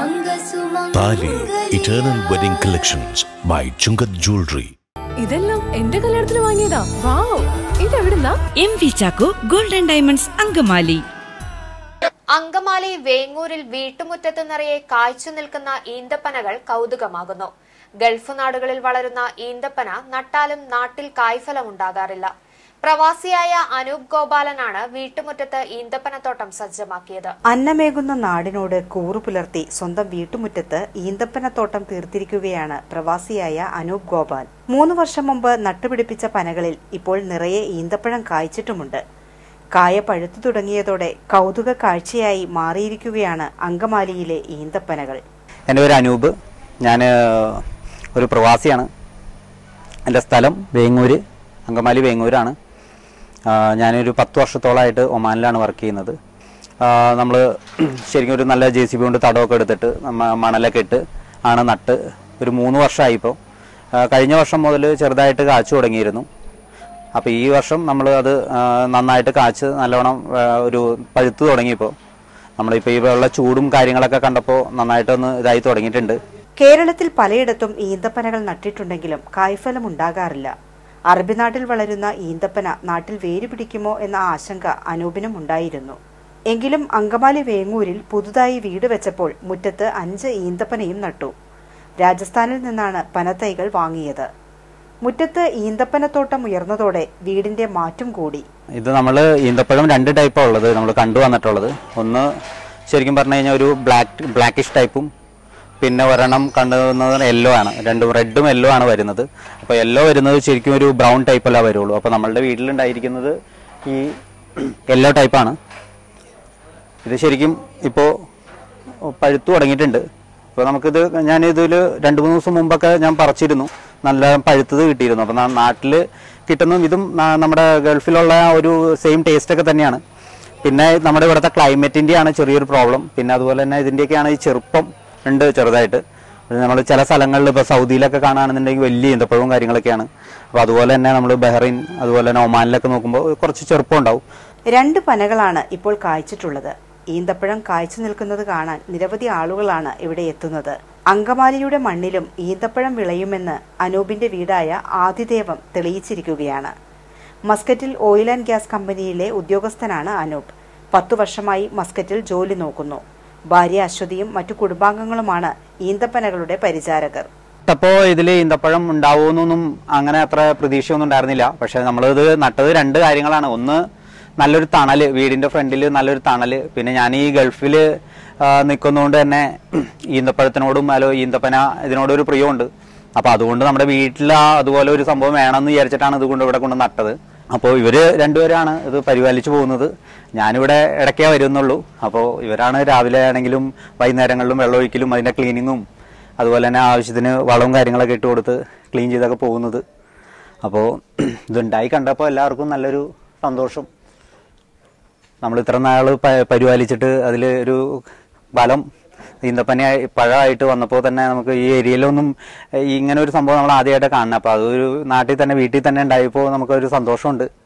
താലി eternal wedding collections by Chungath jewellery ഇതെല്ലാം എന്റെ കല്യാണത്തിന് വാങ്ങിയതാ വാവ് ഇതെവിടുന്നാ M V Chacko golden diamonds Angamaly Angamaly വേങ്ങൂരിൽ വീട്ടുമുറ്റത്ത് നിറയെ കായ്ച്ചു നിൽക്കുന്ന ഈന്തപ്പനകൾ കൗതുകമാകുന്നു ഗൾഫ് നാടുകളിൽ വളരുന്ന ഈന്തപ്പന നട്ടാലും നാട്ടിൽ കായ്ഫലമുണ്ടാകാറില്ല പ്രവാസിയായ അനൂപ് ഗോപാലനാണ് വീട്ടുമുറ്റത്ത് ഈന്തപ്പനത്തോട്ടം സജ്ജമാക്കിയത് അന്നമേകുന്ന നാടിനോട് കൂറു പുലർത്തി സ്വന്തം വീട്ടുമുറ്റത്ത് ഈന്തപ്പനത്തോട്ടം തീർത്തിരിക്കുകയാണ് പ്രവാസിയായ അനൂപ് ഗോപാൽ മൂന്ന് വർഷം മുമ്പ് നട്ടുപിടിപ്പിച്ച പനകളിൽ ഇപ്പോൾ നിറയെ ഈന്തപ്പഴം കായ്ച്ചിട്ടുമുണ്ട് കായ പഴുത്തു തുടങ്ങിയതോടെ കൗതുക കാഴ്ചയായി മാറിയിരിക്കുകയാണ് അങ്കമാലിയിലെ ഈന്തപ്പനകൾ എൻ്റെ പേര് അനൂപ് ഞാൻ ഒരു പ്രവാസിയാണ് എൻ്റെ സ്ഥലം വേങ്ങൂര് അങ്കമാലി വേങ്ങൂരാണ് ആ, ഞാനൊരു പത്ത് വർഷത്തോളമായിട്ട് ഒമാനിലാണ് വർക്ക് ചെയ്യുന്നത് നമ്മൾ ശരിക്കും ഒരു നല്ല ജെ സി ബി കൊണ്ട് തടമൊക്കെ എടുത്തിട്ട് നമ്മ മണലൊക്കെ ഇട്ട് ആണ് നട്ട് ഒരു മൂന്ന് വർഷമായി ഇപ്പോൾ കഴിഞ്ഞ വർഷം മുതൽ ചെറുതായിട്ട് കാച്ചു തുടങ്ങിയിരുന്നു അപ്പോൾ ഈ വർഷം നമ്മൾ അത് ആ, നന്നായിട്ട് കാച്ച് നല്ലോണം ആ, ഒരു പഴുത്ത് തുടങ്ങിയപ്പോൾ നമ്മളിപ്പോൾ ഈ ഉള്ള ചൂടും കാര്യങ്ങളൊക്കെ കണ്ടപ്പോൾ നന്നായിട്ടൊന്ന് ഇതായി തുടങ്ങിയിട്ടുണ്ട് കേരളത്തിൽ പലയിടത്തും ഈന്തപ്പനകൾ നട്ടിട്ടുണ്ടെങ്കിലും കായ്ഫലം ഉണ്ടാകാറില്ല അറബി നാട്ടിൽ വളരുന്ന ഈന്തപ്പന നാട്ടിൽ വേര് പിടിക്കുമോ എന്ന ആശങ്ക അനൂപിനും ഉണ്ടായിരുന്നു എങ്കിലും അങ്കമാലി വേങ്ങൂരിൽ പുതുതായി വീട് വെച്ചപ്പോൾ മുറ്റത്ത് അഞ്ച് ഈന്തപ്പനയും നട്ടു രാജസ്ഥാനിൽ നിന്നാണ് പനത്തൈകൾ വാങ്ങിയത് മുറ്റത്ത് ഈന്തപ്പനത്തോട്ടം ഉയർന്നതോടെ വീടിന്റെ മാറ്റം കൂടി ഇത് നമ്മൾ ഈന്തപ്പഴം രണ്ട് ടൈപ്പാണ് ഉള്ളത് നമ്മൾ കണ്ടു വന്നിട്ടുള്ളത് ഒന്ന് ശരിക്കും പറഞ്ഞു കഴിഞ്ഞാൽ ഒരു ബ്ലാക്ക് ബ്ലാക്കിഷ് ടൈപ്പും പിന്നെ ഒരെണ്ണം കണ്ടുവന്നത് യെല്ലോ ആണ് രണ്ടും റെഡും യെല്ലോ ആണ് വരുന്നത് അപ്പോൾ യെല്ലോ വരുന്നത് ശരിക്കും ഒരു ബ്രൗൺ ടൈപ്പല്ല വരുള്ളൂ അപ്പോൾ നമ്മളുടെ വീട്ടിലുണ്ടായിരിക്കുന്നത് ഈ യെല്ലോ ടൈപ്പാണ് ഇത് ശരിക്കും ഇപ്പോൾ പഴുത്തു തുടങ്ങിയിട്ടുണ്ട് അപ്പോൾ നമുക്കിത് ഞാൻ ഇതിൽ രണ്ട് മൂന്ന് ദിവസം മുമ്പൊക്കെ ഞാൻ പറിച്ചിരുന്നു നല്ല പഴുത്തത് കിട്ടിയിരുന്നു അപ്പോൾ നാട്ടിൽ കിട്ടുന്നതും ഇതും ന- നമ്മുടെ ഗൾഫിലുള്ള ആ ഒരു സെയിം ടേസ്റ്റ് ഒക്കെ തന്നെയാണ് പിന്നെ നമ്മുടെ ഇവിടുത്തെ ക്ലൈമറ്റിൻ്റെയാണ് ചെറിയൊരു പ്രോബ്ലം പിന്നെ അതുപോലെ തന്നെ ഇതിൻ്റെയൊക്കെയാണ് ഈ ചെറുപ്പം ഉണ്ട് ചെറുതായിട്ട് നമ്മൾ ചില സ്ഥലങ്ങളിൽ ഇപ്പോൾ സൗദിയിലൊക്കെ കാണുകയാണെന്നുണ്ടെങ്കിൽ വലിയ ഈന്തപ്പഴവും കാര്യങ്ങളൊക്കെയാണ് അപ്പോൾ അതുപോലെ തന്നെ നമ്മൾ ബഹ്റൈൻ അതുപോലെ തന്നെ ഒമാനിലൊക്കെ നോക്കുമ്പോൾ കുറച്ച് ചെറുപ്പം ഉണ്ടാവും രണ്ട് പനകളാണ് ഇപ്പോൾ കായ്ച്ചിട്ടുള്ളത് ഈന്തപ്പഴം കായ്ച്ചു നിൽക്കുന്നത് കാണാൻ നിരവധി ആളുകളാണ് ഇവിടെ എത്തുന്നത് അങ്കമാലിയുടെ മണ്ണിലും ഈന്തപ്പഴം വിളയുമെന്ന് അനൂപിന്റെ വീടായ ആദിദേവം തെളിയിച്ചിരിക്കുകയാണ് മസ്കറ്റിൽ ഓയിൽ ആൻഡ് ഗ്യാസ് കമ്പനിയിലെ ഉദ്യോഗസ്ഥനാണ് അനൂപ് പത്തു വർഷമായി മസ്കറ്റിൽ ജോലി നോക്കുന്നു ഭാര്യ അശ്വതിയും മറ്റു കുടുംബാംഗങ്ങളുമാണ് ഈന്തപ്പനകളുടെ പരിചാരകർ നട്ടപ്പോൾ ഇതിൽ ഈന്തപ്പഴം ഉണ്ടാവുമെന്നൊന്നും അങ്ങനെ അത്ര പ്രതീക്ഷയൊന്നും ഉണ്ടായിരുന്നില്ല പക്ഷെ നമ്മളിത് നട്ടത് രണ്ട് കാര്യങ്ങളാണ് ഒന്ന് നല്ലൊരു തണല് വീടിന്റെ ഫ്രണ്ടിൽ നല്ലൊരു തണല് പിന്നെ ഞാൻ ഈ ഗൾഫിൽ നിൽക്കുന്നതുകൊണ്ട് തന്നെ ഈന്തപ്പഴത്തിനോടും അല്ലോ ഈന്തപ്പന ഇതിനോടൊരു പ്രിയമുണ്ട് അപ്പോൾ അതുകൊണ്ട് നമ്മുടെ വീട്ടിൽ ആ അതുപോലെ ഒരു സംഭവം വേണമെന്ന് വിചാരിച്ചിട്ടാണ് ഇതുകൊണ്ട് ഇവിടെ കൊണ്ട് നട്ടത് അപ്പോൾ ഇവര് രണ്ടുപേരാണ് ഇത് പരിപാലിച്ചു പോകുന്നത് ഞാനിവിടെ ഇടയ്ക്കേ വരുന്നുള്ളൂ അപ്പോൾ ഇവരാണ് രാവിലെ ആണെങ്കിലും വൈകുന്നേരങ്ങളിലും വെള്ളമൊഴിക്കലും അതിൻ്റെ ക്ലീനിങ്ങും അതുപോലെ തന്നെ ആവശ്യത്തിന് വളവും കാര്യങ്ങളൊക്കെ ഇട്ട് കൊടുത്ത് ക്ലീൻ ചെയ്തൊക്കെ പോകുന്നത് അപ്പോൾ ഇതുണ്ടായി കണ്ടപ്പോൾ എല്ലാവർക്കും നല്ലൊരു സന്തോഷം നമ്മൾ ഇത്ര നാൾ പരിപാലിച്ചിട്ട് അതിൽ ഒരു ബലം ഈന്തപ്പനയായി പഴമായിട്ട് വന്നപ്പോൾ തന്നെ നമുക്ക് ഈ ഏരിയയിലൊന്നും ഈ ഇങ്ങനെ ഒരു സംഭവം നമ്മൾ ആദ്യമായിട്ട് കാണണം അപ്പോൾ അതൊരു നാട്ടിൽ തന്നെ വീട്ടിൽ തന്നെ ഉണ്ടായപ്പോൾ നമുക്കൊരു സന്തോഷമുണ്ട്